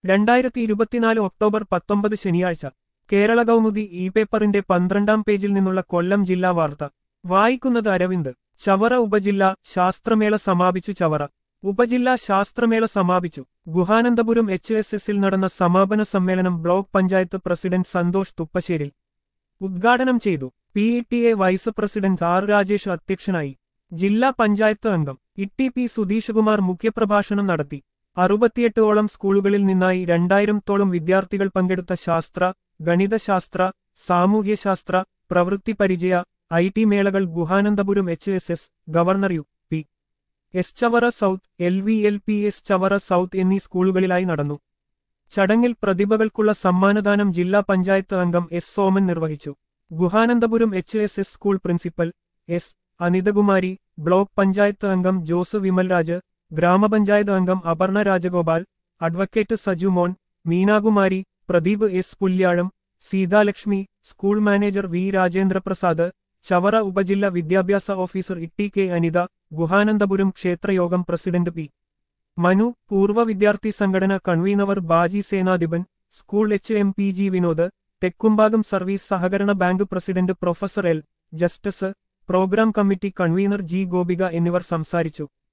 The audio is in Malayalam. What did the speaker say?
രണ്ടായിരത്തി ഇരുപത്തിനാല് ഒക്ടോബർ പത്തൊമ്പത് ശനിയാഴ്ച കേരള കൗമുദി ഇ പേപ്പറിന്റെ പന്ത്രണ്ടാം പേജിൽ നിന്നുള്ള കൊല്ലം ജില്ലാ വാർത്ത വായിക്കുന്നത് അരവിന്ദ് ചവറ ഉപജില്ല ശാസ്ത്രമേള സമാപിച്ചു ചവറ ഉപജില്ലാ ശാസ്ത്രമേള സമാപിച്ചു ഗുഹാനന്ദപുരം എച്ച് എസ് എസിൽ നടന്ന സമാപന സമ്മേളനം ബ്ലോക്ക് പഞ്ചായത്ത് പ്രസിഡന്റ് സന്തോഷ് തുപ്പശ്ശേരിൽ ഉദ്ഘാടനം ചെയ്തു P E T A vice president R Rajesh അധ്യക്ഷനായി ജില്ലാ പഞ്ചായത്ത് അംഗം ഇട്ടി പി സുധീഷകുമാർ മുഖ്യപ്രഭാഷണം നടത്തി അറുപത്തിയെട്ടോളം സ്കൂളുകളിൽ നിന്നായി രണ്ടായിരത്തോളം വിദ്യാർത്ഥികൾ പങ്കെടുത്ത ശാസ്ത്ര ഗണിതശാസ്ത്ര സാമൂഹ്യശാസ്ത്ര പ്രവൃത്തി പരിചയ ഐ ടി മേളകൾ Guhanandapuram H S S governor U P S Chavara south L V L P S Chavara south എന്നീ സ്കൂളുകളിലായി നടന്നു ചടങ്ങിൽ പ്രതിഭകൾക്കുള്ള സമ്മാനദാനം ജില്ലാ പഞ്ചായത്ത് അംഗം എസ് സോമൻ നിർവഹിച്ചു Guhanandapuram H S S school principal S Anithakumari block panchayat അംഗം ജോസ് വിമൽരാജ് ഗ്രാമപഞ്ചായത്ത് അംഗം Aparna Rajagopal advocate Sajumon Meenakumari Pradeep S Pulyazham Seethalakshmi school manager V Rajendraprasad Chavara ഉപജില്ല വിദ്യാഭ്യാസ ഓഫീസർ ഇട്ടി കെ അനിത ഗുഹാനന്ദപുരം ക്ഷേത്രയോഗം പ്രസിഡന്റ് പി മനു പൂർവ്വ വിദ്യാർത്ഥി സംഘടന convener Baji Senadhipan school H M P G Vinod Thekkumbhagam service സഹകരണ bank president professor L justice programme committee convener G Gopika എന്നിവർ സംസാരിച്ചു